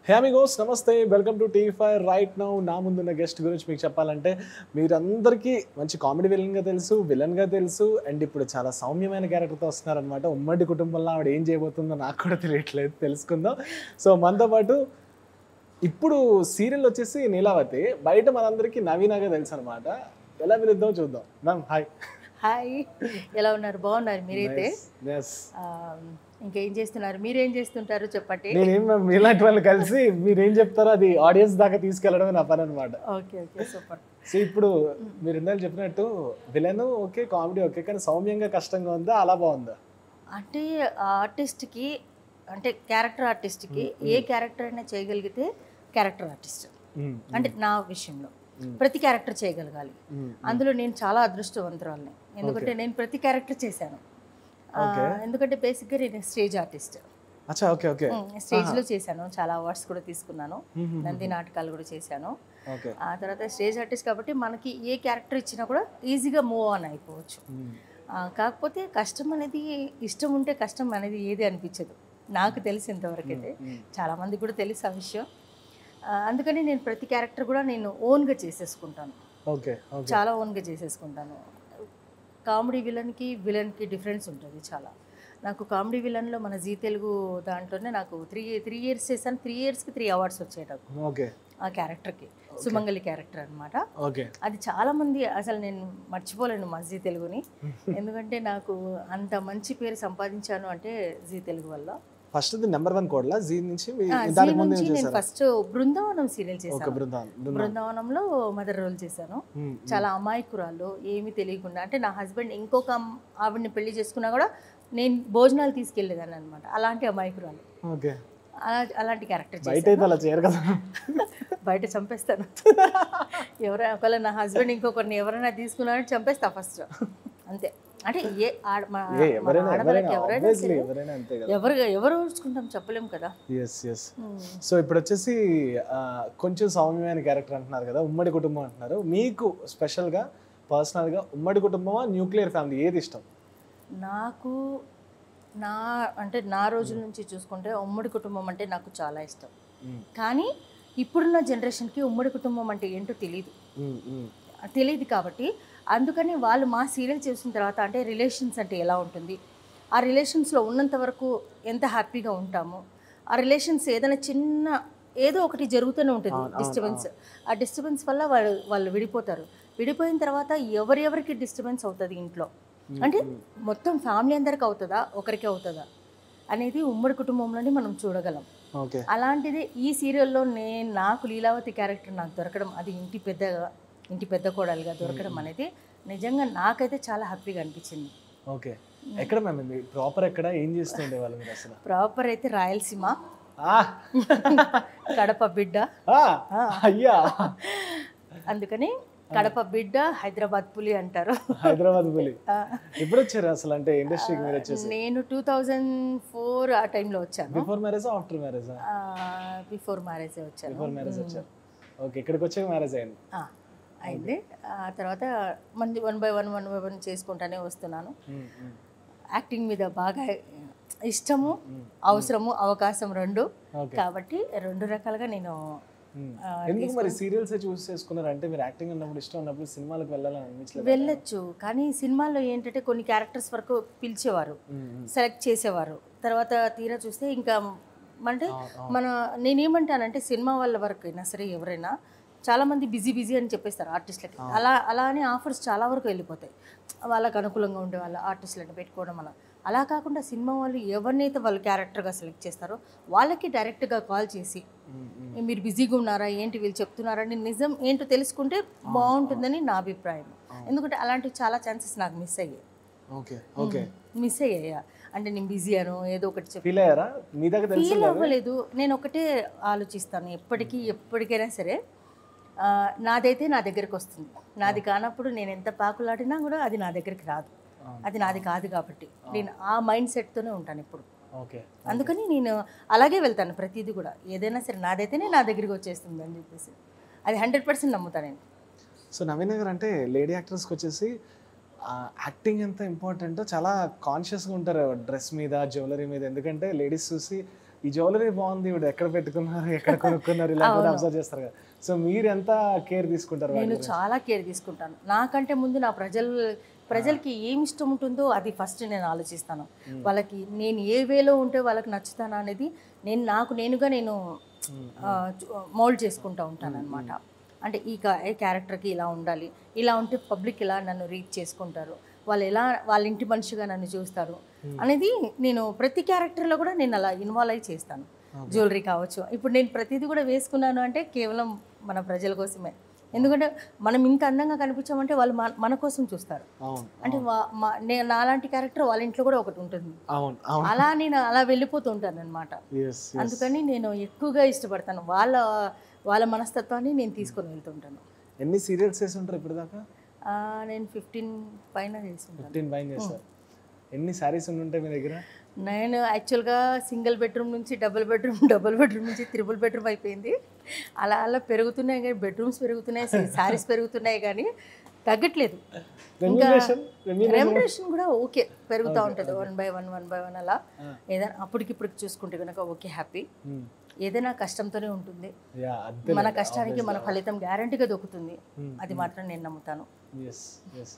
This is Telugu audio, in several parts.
హ్యామిగోస్ నమస్తే welcome to T five right now నా ముందున్న గెస్ట్ గురించి మీకు చెప్పాలంటే మీరందరికీ మంచి కామెడీ విలన్గా తెలుసు విలన్గా తెలుసు అండ్ ఇప్పుడు చాలా సౌమ్యమైన క్యారెక్టర్తో వస్తున్నారనమాట ఉమ్మడి కుటుంబంలో ఆవిడ ఏం చేయబోతుందో నాకు కూడా తెలియట్లేదు తెలుసుకుందాం సో మనతో పాటు ఇప్పుడు సీరియల్ వచ్చేసి నీలావతి బయట మనందరికీ నవీనగా తెలుసు అనమాట ఎలా పిలుద్దాం చూద్దాం మ్యామ్ హాయ్ హాయ్ ఎలా ఉన్నారు బాగున్నారు మీరైతే ఎస్ ఆ, ఇంకేం చేస్తున్నారు మీరేం చేస్తుంటారు చెప్పండి నేనేం మ్యామ్ మీలాంటి వాళ్ళు కలిసి మీరేం చెప్తారో అది ఆడియన్స్ దాకా తీసుకెళ్ళడమే నా పని అనమాట ఓకే ఓకే సూపర్ సో ఇప్పుడు మీరు ఇందాక చెప్పినట్టు విలన్ ఓకే కామెడీ ఓకే కానీ సౌమ్యంగా కష్టంగా ఉందా అలా బాగుందా అంటే ఆర్టిస్ట్కి అంటే క్యారెక్టర్ ఆర్టిస్ట్కి ఏ క్యారెక్టర్ అయినా చేయగలిగితే క్యారెక్టర్ ఆర్టిస్ట్ అంటే నా విషయంలో మ్మ్. ప్రతి క్యారెక్టర్ చేయగలగాలి మ్మ్. అందులో నేను చాలా అదృష్టవంతురాలని ఎందుకంటే నేను ప్రతి క్యారెక్టర్ చేశాను ఆ, Okay. ఎందుకంటే బేసిక్గా నేను స్టేజ్ ఆర్టిస్ట్ అచ్చా ఓకే ఓకే స్టేజ్లో చేశాను చాలా అవార్డ్స్ కూడా తీసుకున్నాను నంది నాటకాలు కూడా చేశాను ఓకే ఆ తర్వాత స్టేజ్ ఆర్టిస్ట్ కాబట్టి మనకి ఏ క్యారెక్టర్ ఇచ్చినా కూడా ఈజీగా మూవ్ ఆన్ అయిపోవచ్చు ఆ, కాకపోతే కష్టం అనేది ఇష్టం ఉంటే కష్టం అనేది ఏది అనిపించదు నాకు తెలిసినంతవరకు అయితే చాలామంది కూడా తెలుసు ఆ విషయం ఆ, అందుకని నేను ప్రతి క్యారెక్టర్ కూడా నేను ఓన్గా చేసేసుకుంటాను ఓకే ఓకే చాలా ఓన్గా చేసేసుకుంటాను కామెడీ విలన్కి విలన్కి డిఫరెన్స్ ఉంటుంది చాలా నాకు కామెడీ విలన్లో మన జీ తెలుగు దాంట్లోనే నాకు త్రీ త్రీ ఇయర్స్ చేశాను త్రీ ఇయర్స్కి త్రీ అవార్డ్స్ వచ్చాయి నాకు ఓకే ఆ క్యారెక్టర్కి సుమంగళి క్యారెక్టర్ అన్నమాట ఓకే అది చాలా మంది అసలు నేను మర్చిపోలేను మా జీ తెలుగుని ఎందుకంటే నాకు అంత మంచి పేరు సంపాదించాను అంటే జీ తెలుగు వల్ల ఫస్ట్ ది నెంబర్ వన్ కోడ్లా జీ నుంచి మీ- ఆ, జీ దానికి ముందు నుంచి నేను చేశారా ఫస్ట్ బృందావనం సీరియల్ ఓకే చేశాను బృందావన్ బృందావన్ బృందావనంలో మదర్ రోల్ చేశాను మ్మ్. చాలా అమాయకురాలు ఏమీ తెలియకుండా అంటే నా హస్బెండ్ ఇంకొక అమ్- ఆవిడని పెళ్లి చేసుకున్నా కూడా నేను భోజనాలు తీసుకెళ్ళేదాన్ని అనమాట అలాంటి అమాయకురాలు ఓకే అలా అలాంటి క్యారెక్టర్ బయట చేశాను అయితే అలా చేయరు కదా బయట చంపేస్తాను ఎవరైనా ఒకవేళ నా హస్బెండ్ ఇంకొకరిని ఎవరైనా తీసుకున్నారని చంపేస్తా ఫస్ట్ అంతే అంటే ఏ ఆడ మన ఏ మన ఎవరైనా ఆడవాళ్ళకి ఎవరైనా ఎవరైనా obviously సరే ఎవరైనా అంతే కదా ఎవరు ఎవరు ఊడ్చుకుంటాం చెప్పలేం కదా ఎస్ ఎస్ సో ఇప్పుడు వచ్చేసి ఆ, కొంచెం సౌమ్యమైన క్యారెక్టర్ అంటున్నారు కదా ఉమ్మడి కుటుంబం అంటున్నారు మీకు స్పెషల్గా పర్సనల్గా ఉమ్మడి కుటుంబమా న్యూక్లియర్ ఫ్యామిలీ ఏది ఇష్టం నాకు నా అంటే నా రోజుల నుంచి చూసుకుంటే ఉమ్మడి కుటుంబం అంటే నాకు చాలా ఇష్టం మ్మ్. కానీ ఇప్పుడున్న జనరేషన్కి ఉమ్మడి కుటుంబం అంటే ఏంటో తెలియదు మ్మ్, మ్మ్. తెలియదు కాబట్టి అందుకని వాళ్ళు మా సీరియల్ చూసిన తర్వాత అంటే రిలేషన్స్ అంటే ఎలా ఉంటుంది ఆ రిలేషన్స్లో ఉన్నంత వరకు ఎంత హ్యాపీగా ఉంటాము ఆ రిలేషన్స్ ఏదైనా చిన్న ఏదో ఒకటి జరుగుతూనే ఉంటుంది డిస్టర్బెన్స్ ఆ డిస్టర్బెన్స్ వల్ల వాళ్ళు వాళ్ళు విడిపోతారు విడిపోయిన తర్వాత ఎవరెవరికి డిస్టర్బెన్స్ అవుతుంది ఇంట్లో అంటే మొత్తం ఫ్యామిలీ అందరికి అవుతుందా ఒకరికి అవుతుందా అనేది ఉమ్మడి కుటుంబంలోనే మనం చూడగలం ఓకే అలాంటిది ఈ సీరియల్లో నేను నాకు లీలావతి క్యారెక్టర్ నాకు దొరకడం అది ఇంటి పెద్దగా ఇంటి పెద్ద కోడలుగా దొరకడం అనేది నిజంగా నాకైతే చాలా హ్యాపీగా అనిపించింది ఓకే ఎక్కడ మ్యామ్ మీ ప్రాపర్ ఎక్కడ ఏం చేస్తుండే వాళ్ళు మీరు అసలు ప్రాపర్ అయితే రాయలసీమ ఆ! కడప బిడ్డ ఆ! అయ్యా అందుకని కడప బిడ్డ హైదరాబాద్ పులి అంటారు హైదరాబాద్ పులి ఆ, ఎప్పుడు వచ్చారు అసలు అంటే ఇండస్ట్రీకి మీరు వచ్చేసి నేను టూ థౌజండ్ ఫోర్ ఆ టైంలో వచ్చాను before marriage after marriage before marriage వచ్చాను బిఫోర్ మ్యారేజ్ వచ్చారు ఓకే ఇక్కడికి వచ్చాక మ్యారేజ్ అయింది ఆ, అయింది ఆ తర్వాత మంది one by one one by one చేసుకుంటానే వస్తున్నాను మ్మ్, మ్మ్. యాక్టింగ్ మీద బాగా ఇష్టము అవసరము అవకాశం రెండు ఓకే కాబట్టి రెండు రకాలుగా నేను మ్మ్. ఆ, ఎందుకు మరి సీరియల్స్ చూస్ చేసుకున్నారు అంటే మీరు యాక్టింగ్ ఉన్నప్పుడు ఇష్టం ఉన్నప్పుడు సినిమాలకు వెళ్ళాలని అనిపించలేదు వెళ్ళొచ్చు కానీ సినిమాల్లో ఏంటంటే కొన్ని క్యారెక్టర్స్ వరకు పిలిచేవారు మ్మ్, మ్మ్. సెలెక్ట్ చేసేవారు తర్వాత తీరా చూస్తే ఇంకా అంటే ఆ, ఆ. మన నేనేమంటానంటే సినిమా వాళ్ళ వరకు అయినా సరే ఎవరైనా చాలా మంది బిజీ బిజీ అని చెప్పేస్తారు ఆర్టిస్టులకి అలా అలా అని ఆఫర్స్ చాలా వరకు వెళ్ళిపోతాయి వాళ్ళకి అనుకూలంగా ఉండే వాళ్ళ ఆర్టిస్టులను పెట్టుకోవడం అలా అలా కాకుండా సినిమా వాళ్ళు ఎవరినైతే వాళ్ళు క్యారెక్టర్గా సెలెక్ట్ చేస్తారో వాళ్ళకి డైరెక్ట్గా కాల్ చేసి మ్మ్, మ్మ్. మీరు బిజీగా ఉన్నారా ఏంటి వీళ్ళు చెప్తున్నారని నిజం ఏంటో తెలుసుకుంటే బాగుంటుందని నా అభిప్రాయం ఎందుకంటే అలాంటివి చాలా ఛాన్సెస్ నాకు మిస్ అయ్యాయి ఓకే ఓకే మిస్ అయ్యాయా అంటే నేను బిజీ అను ఏదో ఒకటి చెప్పి ఫీల్ అయ్యారా మీ దగ్గర తెలుసు ఫీల్ అవ్వలేదు నేను ఒకటే ఆలోచిస్తాను ఎప్పటికీ ఎప్పటికైనా సరే ఆ, నాదైతే నా దగ్గరికి వస్తుంది నాది కానప్పుడు నేను ఎంత పాకులాడినా కూడా అది నా దగ్గరికి రాదు అది నాది కాదు కాబట్టి నేను ఆ మైండ్ సెట్తోనే ఉంటాను ఇప్పుడు ఓకే అందుకని నేను అలాగే వెళ్తాను ప్రతిదీ కూడా ఏదైనా సరే నాదైతేనే నా దగ్గరికి వచ్చేస్తుంది అని చెప్పేసి అది హండ్రెడ్ పర్సెంట్ నమ్ముతాను నేను సో నవీన్ గారు అంటే లేడీ యాక్టర్స్కి వచ్చేసి యాక్టింగ్ ఎంత ఇంపార్టెంటో చాలా కాన్షియస్గా ఉంటారు డ్రెస్ మీద జ్యువెలరీ మీద ఎందుకంటే లేడీస్ చూసి ఈ జ్యువెలరీ బాగుంది ఇప్పుడు ఎక్కడ పెట్టుకున్నారు ఎక్కడ కొనుక్కున్నారు ఇలా కూడా అబ్జర్వ్ చేస్తారు కదా సో మీరు ఎంత కేర్ తీసుకుంటారు వాటి నేను గురించి? చాలా కేర్ తీసుకుంటాను నాకంటే ముందు నా ప్రజలు ప్రజలకి ఏం ఇష్టం ఉంటుందో అది ఫస్ట్ నేను ఆలోచిస్తాను వాళ్ళకి నేను ఏ వేలో ఉంటే వాళ్ళకి నచ్చుతానా అనేది నేను నాకు నేనుగా నేను మౌల్డ్ చేసుకుంటూ ఉంటాను అనమాట అంటే ఈ కా- ఈ క్యారెక్టర్కి ఇలా ఉండాలి ఇలా ఉంటే పబ్లిక్ ఇలా నన్ను రీచ్ చేసుకుంటారు వాళ్ళు ఎలా వాళ్ళ ఇంటి మనిషిగా నన్ను చూస్తారు అనేది నేను ప్రతి క్యారెక్టర్లో కూడా నేను అలా ఇన్వాల్వ్ అయి చేస్తాను జ్యువెలరీ కావచ్చు ఇప్పుడు నేను ప్రతిదీ కూడా వేసుకున్నాను అంటే కేవలం మన ప్రజల కోసమే ఎందుకంటే మనం ఇంత అందంగా కనిపించామంటే వాళ్ళు మన- మన కోసం చూస్తారు అవును అంటే వా- మా- నేను నాలాంటి క్యారెక్టర్ వాళ్ళ ఇంట్లో కూడా ఒకటి ఉంటుంది అవును అవును అలా నేను అలా వెళ్ళిపోతూ ఉంటాను అనమాట ఎస్ అందుకని నేను ఎక్కువగా ఇష్టపడతాను వాళ్ళ వాళ్ళ మనస్తత్వాన్ని నేను తీసుకొని వెళ్తుంటాను ఎన్ని సీరియల్స్ చేసి ఉంటారు ఇప్పుడు దాకా ఆ, నేను ఫిఫ్టీన్ పైన చేస్తుంటాను ఫిఫ్టీన్ బైన్ చేస్తారు ఎన్ని శారీస్ ఉంటాయి మీ దగ్గర నేను యాక్చువల్గా సింగిల్ బెడ్రూమ్ నుంచి డబుల్ బెడ్రూమ్ డబుల్ బెడ్రూమ్ నుంచి త్రిబుల్ బెడ్రూమ్ అయిపోయింది అలా అలా పెరుగుతున్నాయి కానీ బెడ్రూమ్స్ పెరుగుతున్నాయి శారీస్ పెరుగుతున్నాయి కానీ తగ్గట్లేదు రెమ్యునరేషన్ రెమ్యునరేషన్ కూడా ఓకే పెరుగుతూ ఉంటుంది one by one one by one అలా ఏదైనా అప్పటికిప్పటికి చూసుకుంటే కనుక ఓకే హ్యాపీ ఏదైనా కష్టంతోనే ఉంటుంది యా అదే మన కష్టానికి మన ఫలితం గ్యారంటీగా దొక్కుతుంది అది మాత్రం నేను నమ్ముతాను ఎస్ ఎస్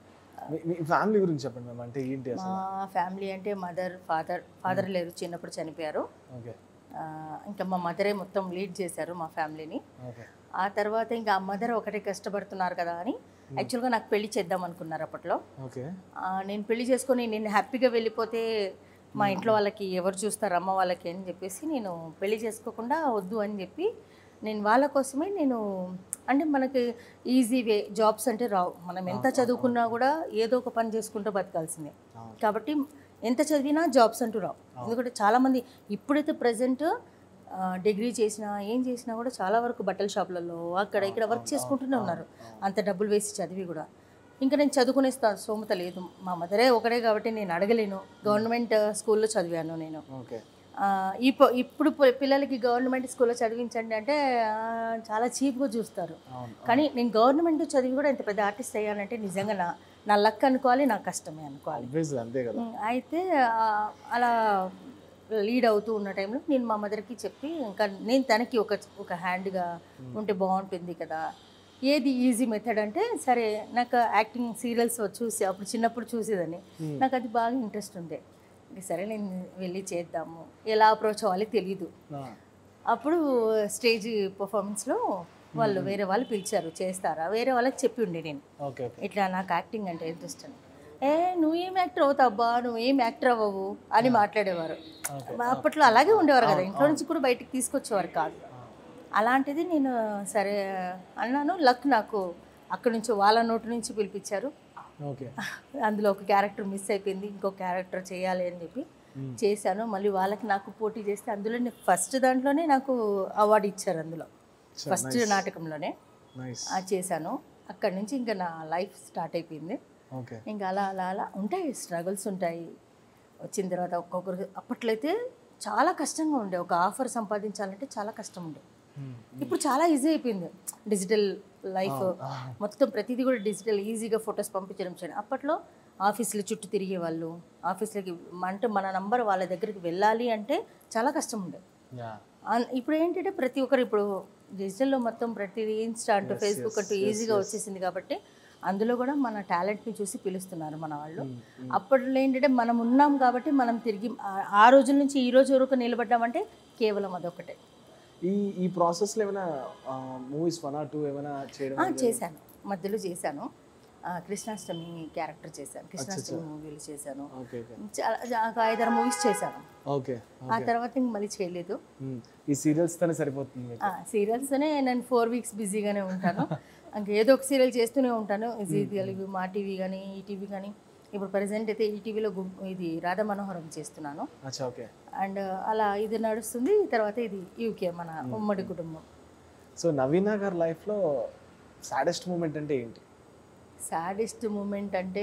మీ ఫ్యామిలీ గురించి చెప్పండి మ్యామ్ అంటే ఏంటి మా అసలు ఫ్యామిలీ అంటే మదర్ ఫాదర్ ఫాదర్ లేరు చిన్నప్పుడు చనిపోయారు ఓకే ఆ, ఇంకా మా మదరే మొత్తం లీడ్ చేశారు మా ఫ్యామిలీని ఓకే ఆ తర్వాత ఇంకా ఆ మదర్ ఒకటే కష్టపడుతున్నారు కదా అని యాక్చువల్గా నాకు పెళ్లి చేద్దాం అనుకున్నారు అప్పట్లో ఓకే ఆ, నేను పెళ్లి చేసుకొని నేను హ్యాపీగా వెళ్ళిపోతే మా ఇంట్లో వాళ్ళకి ఎవరు చూస్తారు అమ్మ వాళ్ళకి అని చెప్పేసి నేను పెళ్లి చేసుకోకుండా వద్దు అని చెప్పి నేను వాళ్ళ కోసమే నేను అంటే మనకి ఈజీ వే జాబ్స్ అంటే రావు మనం ఎంత చదువుకున్నా కూడా ఏదో ఒక పని చేసుకుంటూ బతకాల్సిందే అవును. కాబట్టి ఎంత చదివినా జాబ్స్ అంటూ రావు ఎందుకంటే చాలామంది ఇప్పుడైతే ప్రజెంట్ డిగ్రీ చేసినా ఏం చేసినా కూడా చాలా వరకు బట్టల షాపులలో అక్కడ ఇక్కడ వర్క్ చేసుకుంటూనే ఉన్నారు అంత డబ్బులు వేసి చదివి కూడా ఇంకా నేను చదువుకునే స్థా- స్తోమత లేదు మా మదరే ఒకడే కాబట్టి నేను అడగలేను గవర్నమెంట్ స్కూల్లో చదివాను నేను ఓకే ఆ, ఇప్పు- ఇప్పుడు పి- పిల్లలకి గవర్నమెంట్ స్కూల్లో చదివించండి అంటే ఆ, చాలా చీప్గా చూస్తారు అవును కానీ నేను గవర్నమెంట్ చదివి కూడా ఇంత పెద్ద ఆర్టిస్ట్ అయ్యానంటే నిజంగా నా నా లక్ అనుకోవాలి నా కష్టమే అనుకోవాలి ఆబ్వియస్లీ అంతే కదా ఉమ్, అయితే ఆ, అలా లీడ్ అవుతూ ఉన్న టైంలో నేను మా మదర్కి చెప్పి ఇంకా నేను తనకి ఒక ఒక హ్యాండ్గా ఉంటే బాగుంటుంది కదా ఏది ఈజీ మెథడ్ అంటే సరే నాకు యాక్టింగ్ సీరియల్స్ చూసి అప్పుడు చిన్నప్పుడు చూసేదాన్ని నాకు అది బాగా ఇంట్రెస్ట్ ఉండే ఇంక సరే నేను వెళ్ళి చేద్దాము ఎలా అప్రోచ్ అవ్వాలి తెలియదు ఆ, అప్పుడు స్టేజ్ పర్ఫార్మెన్స్లో వాళ్ళు వేరే వాళ్ళు పిలిచారు చేస్తారా వేరే వాళ్ళకి చెప్పి ఉండే నేను ఓకే ఓకే ఇట్లా నాకు యాక్టింగ్ అంటే ఇంట్రెస్ట్ అని ఏ నువ్వేం యాక్టర్ అవుతావా నువ్వేం యాక్టర్ అవ్వవు అని మాట్లాడేవారు మా అప్పట్లో అలాగే ఉండేవారు కదా ఇంట్లో నుంచి కూడా బయటికి తీసుకొచ్చేవారు కాదు అలాంటిది నేను సరే అన్నాను లక్ నాకు అక్కడి నుంచి వాళ్ళ నోటి నుంచి పిలిపించారు ఓకే అందులో ఒక క్యారెక్టర్ మిస్ అయిపోయింది ఇంకో క్యారెక్టర్ చేయాలి అని చెప్పి Hmm. చేశాను మళ్ళీ వాళ్ళకి నాకు పోటీ చేస్తే అందులో ఫస్ట్ దాంట్లోనే నాకు అవార్డు ఇచ్చారు అందులో ఫస్ట్ నాటకంలోనే నైస్ ఆ చేశాను అక్కడి నుంచి ఇంకా నా లైఫ్ స్టార్ట్ అయిపోయింది ఓకే ఇంకా అలా అలా అలా ఉంటాయి స్ట్రగుల్స్ ఉంటాయి వచ్చిన తర్వాత ఒక్కొక్కరు అప్పట్లో అయితే చాలా కష్టంగా ఉండే ఒక ఆఫర్ సంపాదించాలంటే చాలా కష్టం ఉండే ఇప్పుడు చాలా ఈజీ అయిపోయింది డిజిటల్ లైఫ్ మొత్తం ప్రతిదీ కూడా డిజిటల్ ఈజీగా ఫొటోస్ పంపించడం చేయడం అప్పట్లో ఆఫీసుల చుట్టూ తిరిగే వాళ్ళు ఆఫీసులకి అంటే మన నంబర్ వాళ్ళ దగ్గరికి వెళ్ళాలి అంటే చాలా కష్టం ఉండే యా అన్- ఇప్పుడు ఏంటంటే ప్రతి ఒక్కరు ఇప్పుడు డిజిటల్లో మొత్తం ప్రతిదీ ఇన్స్టా అంటూ ఫేస్బుక్ అంటూ ఈజీగా వచ్చేసింది కాబట్టి అందులో కూడా మన టాలెంట్ని చూసి పిలుస్తున్నారు మన వాళ్ళు అప్పట్లో ఏంటంటే మనం ఉన్నాం కాబట్టి మనం తిరిగి ఆ- ఆ రోజుల నుంచి ఈ రోజు వరకు నిలబడ్డామంటే కేవలం అదొకటే ఈ ఈ ప్రాసెస్లో ఏమైనా మూవీస్ వన్ ఆర్ టూ ఏమైనా చేయడం ఆ, చేశాను మధ్యలో చేశాను ఆ, కృష్ణాష్టమి క్యారెక్టర్ చేశాను కృష్ణాష్టమి మూవీలు చేశాను ఓకే ఓకే చాలా ఒక ఐదారు మూవీస్ చేశాను ఓకే ఆ తర్వాత ఇంక మళ్ళీ చేయలేదు ఈ సీరియల్స్ తోనే సరిపోతుంది మీకు సీరియల్స్తోనే నేను ఫోర్ వీక్స్ బిజీగానే ఉంటాను ఇంకా ఏదో ఒక సీరియల్ చేస్తూనే ఉంటాను జీ తెలుగు మా టీవీ కానీ ఈటీవీ కానీ ఇప్పుడు ప్రజెంట్ అయితే ఈటీవీలో ఇది రాధా మనోహరం చేస్తున్నాను అచ్చా ఓకే అండ్ అలా ఇది నడుస్తుంది తర్వాత ఇది యూకే మన ఉమ్మడి కుటుంబం సో నవీన గారి లైఫ్లో సాడెస్ట్ మూమెంట్ అంటే ఏంటి సాడెస్ట్ మూమెంట్ అంటే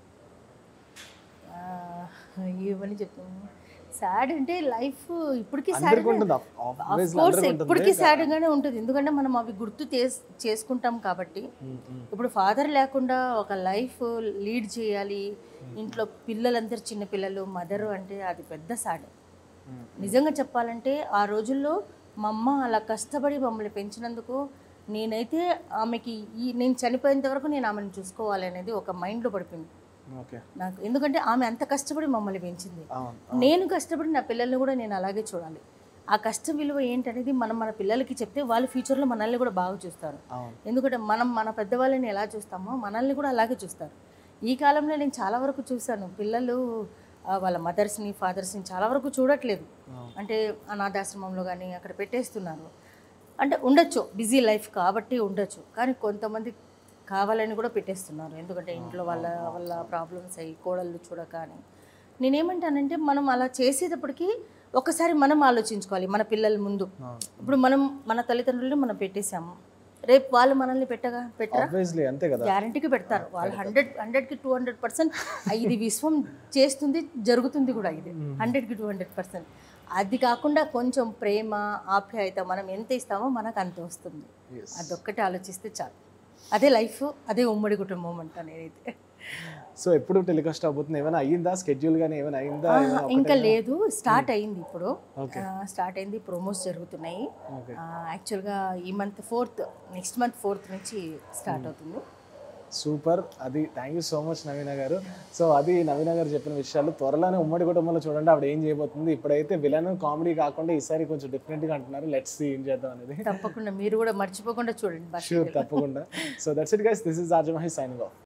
ఆ, ఏమని చెప్తాము సాడ్ అంటే లైఫ్ ఇప్పటికీ సాడ్ అందరికీ ఉంటుంది ఆబ్వియస్లీ కోర్స్ అందరికీ ఉంటుంది ఎప్పటికీ సాడ్గానే ఉంటుంది ఎందుకంటే మనం అవి గుర్తు చేస్- చేసుకుంటాం కాబట్టి ఇప్పుడు ఫాదర్ లేకుండా ఒక లైఫ్ లీడ్ చేయాలి ఇంట్లో పిల్లలందరూ చిన్న పిల్లలు మదర్ అంటే అది పెద్ద సాడ్ నిజంగా చెప్పాలంటే ఆ రోజుల్లో మా అమ్మ అలా కష్టపడి మమ్మల్ని పెంచినందుకు నేనైతే ఆమెకి ఈ నేను చనిపోయేంత వరకు నేను ఆమెను చూసుకోవాలి అనేది ఒక మైండ్లో పడిపోయింది ఓకే నాకు ఎందుకంటే ఆమె అంత కష్టపడి మమ్మల్ని పెంచింది అవును నేను కష్టపడి నా పిల్లల్ని కూడా నేను అలాగే చూడాలి ఆ కష్టం విలువ ఏంటనేది మనం మన పిల్లలకి చెప్తే వాళ్ళు ఫ్యూచర్లో మనల్ని కూడా బాగా చూస్తారు అవును ఎందుకంటే మనం మన పెద్దవాళ్ళని ఎలా చూస్తామో మనల్ని కూడా అలాగే చూస్తారు ఈ కాలంలో నేను చాలా వరకు చూశాను పిల్లలు ఆ, వాళ్ళ మదర్స్ని ఫాదర్స్ని చాలా వరకు చూడట్లేదు అవును. అంటే అనాథాశ్రమంలో కానీ అక్కడ పెట్టేస్తున్నారు అంటే ఉండొచ్చు బిజీ లైఫ్ కాబట్టి ఉండొచ్చు కానీ కొంతమంది కావాలని కూడా పెట్టేస్తున్నారు ఎందుకంటే ఇంట్లో వాళ్ళ వాళ్ళ ప్రాబ్లమ్స్ అయ్యి కోడళ్ళు చూడక అని నేనేమంటానంటే మనం అలా చేసేటప్పటికి ఒకసారి మనం ఆలోచించుకోవాలి మన పిల్లల ముందు అవును ఇప్పుడు మనం మన తల్లిదండ్రులని మనం పెట్టేశాము రేపు వాళ్ళు మనల్ని పెట్టగా పెట్టరా ఆబ్వియస్లీ అంతే కదా గ్యారంటీకి పెడతారు వాళ్ళు హండ్రెడ్ హండ్రెడ్కి టూ హండ్రెడ్ పర్సెంట్ ఇది విశ్వం చేస్తుంది జరుగుతుంది కూడా ఇది హండ్రెడ్కి టూ హండ్రెడ్ పర్సెంట్ అది కాకుండా కొంచెం ప్రేమ ఆప్యాయత మనం ఎంత ఇస్తామో మనకు అంత వస్తుంది Yes. అదొక్కటి ఆలోచిస్తే చాలు అదే లైఫ్ అదే ఉమ్మడి కుటుంబం అంట నేనైతే సో ఎప్పుడు టెలికాస్ట్ అవబోతుంది ఏమైనా అయ్యిందా స్కెడ్యూల్ కానీ ఏమైనా అయిందా ఆహా, ఏమైనా ఇంకా లేదు స్టార్ట్ అయింది ఇప్పుడు Okay. స్టార్ట్ అయింది ప్రోమోస్ జరుగుతున్నాయి ఓకే యాక్చువల్గా ఈ month fourth next month fourth నుంచి స్టార్ట్ అవుతుంది సూపర్ అది thank you so much Naveena garu so అది నవీన గారు చెప్పిన విషయాలు త్వరలోనే ఉమ్మడి కుటుంబంలో చూడండి ఆవిడ ఏం చేయబోతుంది ఇప్పుడైతే విలన్ కామెడీ కాకుండా ఈసారి కొంచెం డిఫరెంట్గా అంటున్నారు లెట్స్ ఏం చేద్దాం అనేది తప్పకుండా మీరు కూడా మర్చిపోకుండా చూడండి బస్ షూర్ తప్పకుండా so that's it guys this is ఆర్జమహి సైనింగ్ ఆఫ్